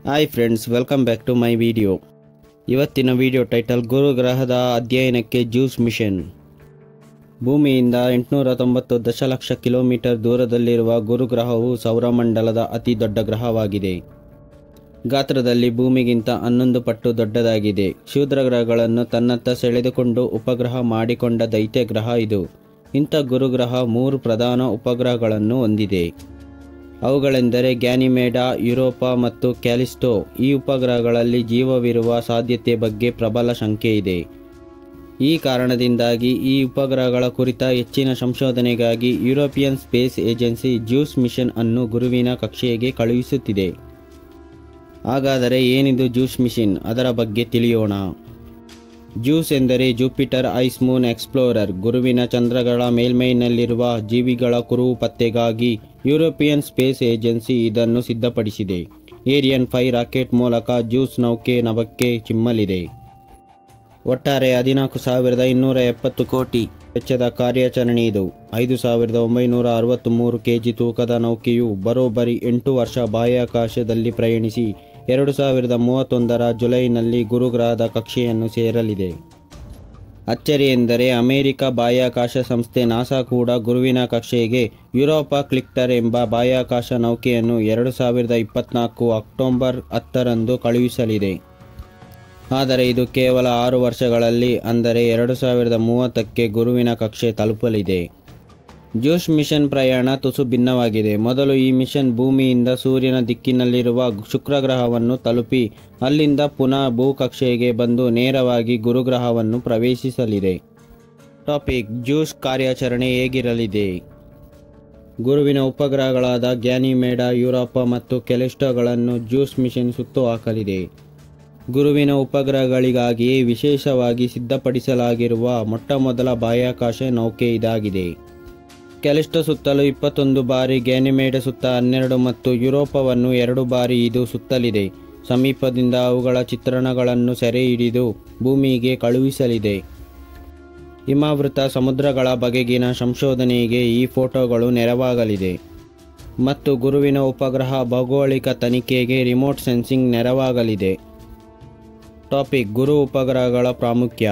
hi friends welcome back to my video ಇವತ್ತಿನ video title ಗುರುಗ್ರಹದ ಅಧ್ಯಯನಕ್ಕೆ ಜ್ಯೂಸ್ ಮಿಷನ್ ಭೂಮಿಯಿಂದ ಎಂಟುನೂರ ತೊಂಬತ್ತು ದಶಲಕ್ಷ ಕಿಲೋಮೀಟರ್ ದೂರದಲ್ಲಿರುವ ಗುರುಗ್ರಹವು ಸೌರಮಂಡಲದ ಅತಿ ದೊಡ್ಡ ಗ್ರಹವಾಗಿದೆ ಗಾತ್ರದಲ್ಲಿ ಭೂಮಿಗಿಂತ ಹನ್ನೊಂದು ಪಟ್ಟು ದೊಡ್ಡದಾಗಿದೆ ಕ್ಷುದ್ರ ಗ್ರಹಗಳನ್ನು ತನ್ನತ್ತ ಸೆಳೆದುಕೊಂಡು ಉಪಗ್ರಹ ಮಾಡಿಕೊಂಡ ದೈತ್ಯ ಗ್ರಹ ಇದು ಇಂಥ ಗುರುಗ್ರಹ ಮೂರು ಪ್ರಧಾನ ಉಪಗ್ರಹಗಳನ್ನು ಹೊಂದಿದೆ ಅವುಗಳೆಂದರೆ ಗ್ಯಾನಿಮೇಡಾ ಯುರೋಪಾ ಮತ್ತು ಕ್ಯಾಲಿಸ್ಟೋ ಈ ಉಪಗ್ರಹಗಳಲ್ಲಿ ಜೀವವಿರುವ ಸಾಧ್ಯತೆ ಬಗ್ಗೆ ಪ್ರಬಲ ಶಂಕೆ ಇದೆ ಈ ಕಾರಣದಿಂದಾಗಿ ಈ ಉಪಗ್ರಹಗಳ ಕುರಿತ ಹೆಚ್ಚಿನ ಸಂಶೋಧನೆಗಾಗಿ European Space Agency JUICE mission ಅನ್ನು ಗುರುವಿನ ಕಕ್ಷೆಗೆ ಕಳುಹಿಸುತ್ತಿದೆ ಹಾಗಾದರೆ ಏನಿದು ಜ್ಯೂಸ್ ಮಿಷನ್ ಅದರ ಬಗ್ಗೆ ತಿಳಿಯೋಣ ಜ್ಯೂಸ್ ಎಂದರೆ ಜುಪಿಟರ್ ಐಸ್ ಮೂನ್ ಎಕ್ಸ್ಪ್ಲೋರರ್ ಗುರುವಿನ ಚಂದ್ರಗಳ ಮೇಲ್ಮೈನಲ್ಲಿರುವ ಜೀವಿಗಳ ಕುರುಹು ಪತ್ತೆಗಾಗಿ ಯುರೋಪಿಯನ್ ಸ್ಪೇಸ್ ಏಜೆನ್ಸಿ ಇದನ್ನು ಸಿದ್ಧಪಡಿಸಿದೆ ಏರಿಯನ್ ಫೈ ರಾಕೆಟ್ ಮೂಲಕ ಜ್ಯೂಸ್ ನೌಕೆ ನಭಕ್ಕೆ ಚಿಮ್ಮಲಿದೆ ಒಟ್ಟಾರೆ ಹದಿನಾಲ್ಕು ಸಾವಿರದ ಇನ್ನೂರ ಎಪ್ಪತ್ತು ಕೋಟಿ ವೆಚ್ಚದ ಕಾರ್ಯಾಚರಣೆ ಇದು ಐದು ಸಾವಿರದ ಒಂಬೈನೂರ ಅರವತ್ತ್ಮೂರು ಕೆಜಿ ತೂಕದ ನೌಕೆಯು ಬರೋಬ್ಬರಿ ಎಂಟು ವರ್ಷ ಬಾಹ್ಯಾಕಾಶದಲ್ಲಿ ಪ್ರಯಾಣಿಸಿ ಎರಡು ಸಾವಿರದ ಮೂವತ್ತೊಂದರ ಜುಲೈನಲ್ಲಿ ಗುರುಗ್ರಹದ ಕಕ್ಷೆಯನ್ನು ಸೇರಲಿದೆ ಅಚ್ಚರಿ ಎಂದರೆ ಅಮೆರಿಕ ಬಾಹ್ಯಾಕಾಶ ಸಂಸ್ಥೆ ನಾಸಾ ಕೂಡ ಗುರುವಿನ ಕಕ್ಷೆಗೆ ಯುರೋಪಾ ಕ್ಲಿಕ್ಟರ್ ಎಂಬ ಬಾಹ್ಯಾಕಾಶ ನೌಕೆಯನ್ನು ಎರಡು ಸಾವಿರದ ಇಪ್ಪತ್ನಾಲ್ಕು ಅಕ್ಟೋಬರ್ ಹತ್ತರಂದು ಕಳುಹಿಸಲಿದೆ ಆದರೆ ಇದು ಕೇವಲ ಆರು ವರ್ಷಗಳಲ್ಲಿ ಅಂದರೆ ಎರಡು ಸಾವಿರದ ಮೂವತ್ತಕ್ಕೆ ಗುರುವಿನ ಕಕ್ಷೆ ತಲುಪಲಿದೆ ಜೋಶ್ ಮಿಷನ್ ಪ್ರಯಾಣ ತುಸು ಭಿನ್ನವಾಗಿದೆ ಮೊದಲು ಈ ಮಿಷನ್ ಭೂಮಿಯಿಂದ ಸೂರ್ಯನ ದಿಕ್ಕಿನಲ್ಲಿರುವ ಶುಕ್ರಗ್ರಹವನ್ನು ತಲುಪಿ ಅಲ್ಲಿಂದ ಪುನಃ ಭೂಕಕ್ಷೆಗೆ ಬಂದು ನೇರವಾಗಿ ಗುರುಗ್ರಹವನ್ನು ಪ್ರವೇಶಿಸಲಿದೆ ಟಾಪಿಕ್ ಜ್ಯೂಸ್ ಕಾರ್ಯಾಚರಣೆ ಹೇಗಿರಲಿದೆ ಗುರುವಿನ ಉಪಗ್ರಹಗಳಾದ ಗ್ಯಾನಿಮೇಡಾ ಯುರೋಪ ಮತ್ತು ಕೆಲೆಸ್ಟೋಗಳನ್ನು ಜ್ಯೂಸ್ ಮಿಷನ್ ಸುತ್ತು ಹಾಕಲಿದೆ ಗುರುವಿನ ಉಪಗ್ರಹಗಳಿಗಾಗಿಯೇ ವಿಶೇಷವಾಗಿ ಸಿದ್ಧಪಡಿಸಲಾಗಿರುವ ಮೊಟ್ಟಮೊದಲ ಬಾಹ್ಯಾಕಾಶ ನೌಕೆ ಇದಾಗಿದೆ ಕೆಲಿಸ್ಟೋ ಸುತ್ತಲೂ ಇಪ್ಪತ್ತೊಂದು ಬಾರಿ ಗ್ಯಾನಿಮೇಡ ಸುತ್ತ ಹನ್ನೆರಡು ಮತ್ತು ಯುರೋಪವನ್ನು ಎರಡು ಬಾರಿ ಇದು ಸುತ್ತಲಿದೆ ಸಮೀಪದಿಂದ ಅವುಗಳ ಚಿತ್ರಣಗಳನ್ನು ಸೆರೆ ಹಿಡಿದು ಭೂಮಿಗೆ ಕಳುಹಿಸಲಿದೆ ಹಿಮಾವೃತ ಸಮುದ್ರಗಳ ಬಗೆಗಿನ ಸಂಶೋಧನೆಗೆ ಈ ಫೋಟೋಗಳು ನೆರವಾಗಲಿದೆ ಮತ್ತು ಗುರುವಿನ ಉಪಗ್ರಹ ಭೌಗೋಳಿಕ ತನಿಖೆಗೆ ರಿಮೋಟ್ ಸೆನ್ಸಿಂಗ್ ನೆರವಾಗಲಿದೆ ಟಾಪಿಕ್ ಗುರು ಉಪಗ್ರಹಗಳ ಪ್ರಾಮುಖ್ಯ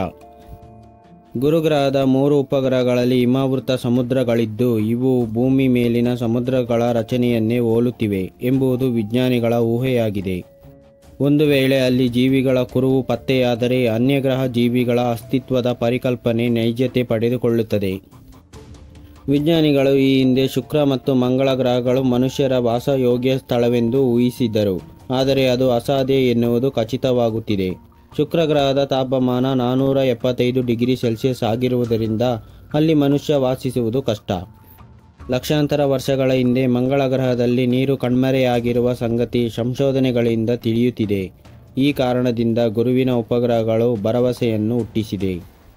ಗುರುಗ್ರಹದ ಮೂರು ಉಪಗ್ರಹಗಳಲ್ಲಿ ಹಿಮಾವೃತ ಸಮುದ್ರಗಳಿದ್ದು ಇವು ಭೂಮಿ ಮೇಲಿನ ಸಮುದ್ರಗಳ ರಚನೆಯನ್ನೇ ಹೋಲುತ್ತಿವೆ ಎಂಬುದು ವಿಜ್ಞಾನಿಗಳ ಊಹೆಯಾಗಿದೆ ಒಂದು ವೇಳೆ ಅಲ್ಲಿ ಜೀವಿಗಳ ಕುರುಹು ಪತ್ತೆಯಾದರೆ ಅನ್ಯಗ್ರಹ ಜೀವಿಗಳ ಅಸ್ತಿತ್ವದ ಪರಿಕಲ್ಪನೆ ನೈಜತೆ ಪಡೆದುಕೊಳ್ಳುತ್ತದೆ ವಿಜ್ಞಾನಿಗಳು ಈ ಹಿಂದೆ ಶುಕ್ರ ಮತ್ತು ಮಂಗಳ ಗ್ರಹಗಳು ಮನುಷ್ಯರ ವಾಸಯೋಗ್ಯ ಸ್ಥಳವೆಂದು ಊಹಿಸಿದ್ದರು ಆದರೆ ಅದು ಅಸಾಧ್ಯ ಎನ್ನುವುದು ಖಚಿತವಾಗುತ್ತಿದೆ ಶುಕ್ರ ಗ್ರಹದ ತಾಪಮಾನ ನಾನ್ನೂರ ಎಪ್ಪತ್ತೈದು ಡಿಗ್ರಿ ಸೆಲ್ಸಿಯಸ್ ಆಗಿರುವುದರಿಂದ ಅಲ್ಲಿ ಮನುಷ್ಯ ವಾಸಿಸುವುದು ಕಷ್ಟ ಲಕ್ಷಾಂತರ ವರ್ಷಗಳ ಹಿಂದೆ ಮಂಗಳ ಗ್ರಹದಲ್ಲಿ ನೀರು ಕಣ್ಮರೆಯಾಗಿರುವ ಸಂಗತಿ ಸಂಶೋಧನೆಗಳಿಂದ ತಿಳಿಯುತ್ತಿದೆ ಈ ಕಾರಣದಿಂದ ಗುರುವಿನ ಉಪಗ್ರಹಗಳು ಭರವಸೆಯನ್ನು ಹುಟ್ಟಿಸಿದೆ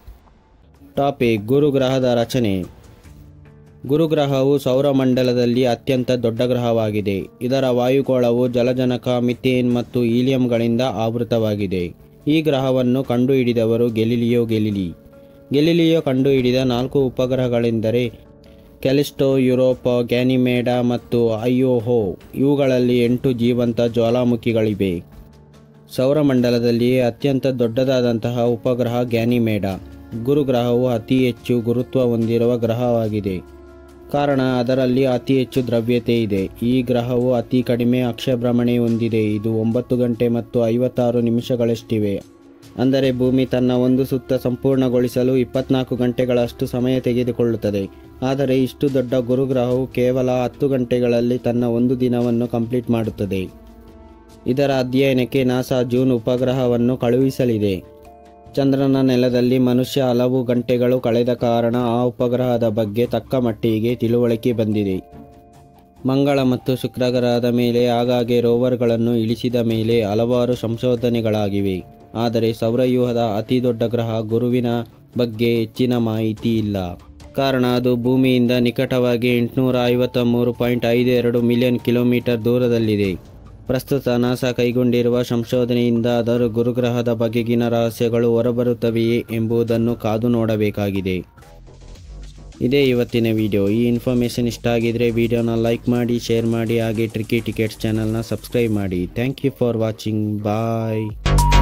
ಟಾಪಿಕ್ ಗುರುಗ್ರಹದ ರಚನೆ ಗುರುಗ್ರಹವು ಸೌರಮಂಡಲದಲ್ಲಿ ಅತ್ಯಂತ ದೊಡ್ಡ ಗ್ರಹವಾಗಿದೆ ಇದರ ವಾಯುಗೋಳವು ಜಲಜನಕ ಮಿಥೇನ್ ಮತ್ತು ಹೀಲಿಯಂಗಳಿಂದ ಆವೃತವಾಗಿದೆ ಈ ಗ್ರಹವನ್ನು ಕಂಡುಹಿಡಿದವರು ಗೆಲಿಲಿಯೋ ಗೆಲಿಲಿ ಗೆಲಿಲಿಯೋ ಕಂಡುಹಿಡಿದ ನಾಲ್ಕು ಉಪಗ್ರಹಗಳೆಂದರೆ ಕ್ಯಾಲಿಸ್ಟೋ ಯುರೋಪ ಗ್ಯಾನಿಮೇಡಾ ಮತ್ತು ಐಯೋಹೋ ಇವುಗಳಲ್ಲಿ ಎಂಟು ಜೀವಂತ ಜ್ವಾಲಾಮುಖಿಗಳಿವೆ ಸೌರಮಂಡಲದಲ್ಲಿಯೇ ಅತ್ಯಂತ ದೊಡ್ಡದಾದಂತಹ ಉಪಗ್ರಹ ಗ್ಯಾನಿಮೇಡಾ ಗುರುಗ್ರಹವು ಅತಿ ಹೆಚ್ಚು ಗುರುತ್ವ ಹೊಂದಿರುವ ಗ್ರಹವಾಗಿದೆ ಕಾರಣ ಅದರಲ್ಲಿ ಅತಿ ಹೆಚ್ಚು ದ್ರವ್ಯತೆ ಇದೆ ಈ ಗ್ರಹವು ಅತಿ ಕಡಿಮೆ ಅಕ್ಷಭ್ರಮಣೆ ಹೊಂದಿದೆ ಇದು ಒಂಬತ್ತು ಗಂಟೆ ಮತ್ತು ಐವತ್ತಾರು ನಿಮಿಷಗಳಷ್ಟಿವೆ ಅಂದರೆ ಭೂಮಿ ತನ್ನ ಒಂದು ಸುತ್ತ ಸಂಪೂರ್ಣಗೊಳಿಸಲು ಇಪ್ಪತ್ನಾಲ್ಕು ಗಂಟೆಗಳಷ್ಟು ಸಮಯ ತೆಗೆದುಕೊಳ್ಳುತ್ತದೆ ಆದರೆ ಇಷ್ಟು ದೊಡ್ಡ ಗುರುಗ್ರಹವು ಕೇವಲ ಹತ್ತು ಗಂಟೆಗಳಲ್ಲಿ ತನ್ನ ಒಂದು ದಿನವನ್ನು ಕಂಪ್ಲೀಟ್ ಮಾಡುತ್ತದೆ ಇದರ ಅಧ್ಯಯನಕ್ಕೆ ನಾಸಾ ಜೂನ್ ಉಪಗ್ರಹವನ್ನು ಕಳುಹಿಸಲಿದೆ ಚಂದ್ರನ ನೆಲದಲ್ಲಿ ಮನುಷ್ಯ ಹಲವು ಗಂಟೆಗಳು ಕಳೆದ ಕಾರಣ ಆ ಉಪಗ್ರಹದ ಬಗ್ಗೆ ತಕ್ಕ ಮಟ್ಟಿಗೆ ತಿಳುವಳಿಕೆ ಬಂದಿದೆ ಮಂಗಳ ಮತ್ತು ಶುಕ್ರಗ್ರಹದ ಮೇಲೆ ಆಗಾಗ್ಗೆ ರೋವರ್ಗಳನ್ನು ಇಳಿಸಿದ ಮೇಲೆ ಹಲವಾರು ಸಂಶೋಧನೆಗಳಾಗಿವೆ ಆದರೆ ಸೌರವ್ಯೂಹದ ಅತಿ ದೊಡ್ಡ ಗ್ರಹ ಗುರುವಿನ ಬಗ್ಗೆ ಹೆಚ್ಚಿನ ಮಾಹಿತಿ ಇಲ್ಲ ಕಾರಣ ಅದು ಭೂಮಿಯಿಂದ ನಿಕಟವಾಗಿ ಎಂಟುನೂರ ಐವತ್ತ ಮೂರು ಪಾಯಿಂಟ್ ಐದು ಎರಡು ಮಿಲಿಯನ್ ಕಿಲೋಮೀಟರ್ ದೂರದಲ್ಲಿದೆ ಪ್ರಸ್ತುತ ನಾಸಾ ಕೈಗೊಂಡಿರುವ ಸಂಶೋಧನೆಯಿಂದ ಅದರ ಗುರುಗ್ರಹದ ಬಗೆಗಿನ ರಹಸ್ಯಗಳು ಹೊರಬರುತ್ತವೆಯೇ ಎಂಬುದನ್ನು ಕಾದು ನೋಡಬೇಕಾಗಿದೆ ಇದೇ ಇವತ್ತಿನ ವಿಡಿಯೋ ಈ ಇನ್ಫಾರ್ಮೇಷನ್ ಇಷ್ಟ ಆಗಿದ್ರೆ ವಿಡಿಯೋನ ಲೈಕ್ ಮಾಡಿ ಶೇರ್ ಮಾಡಿ ಹಾಗೆ ಟ್ರಿಕಿ ಟಿಕೆಟ್ಸ್ ಚಾನಲ್ನ ಸಬ್ಸ್ಕ್ರೈಬ್ ಮಾಡಿ thank you for watching bye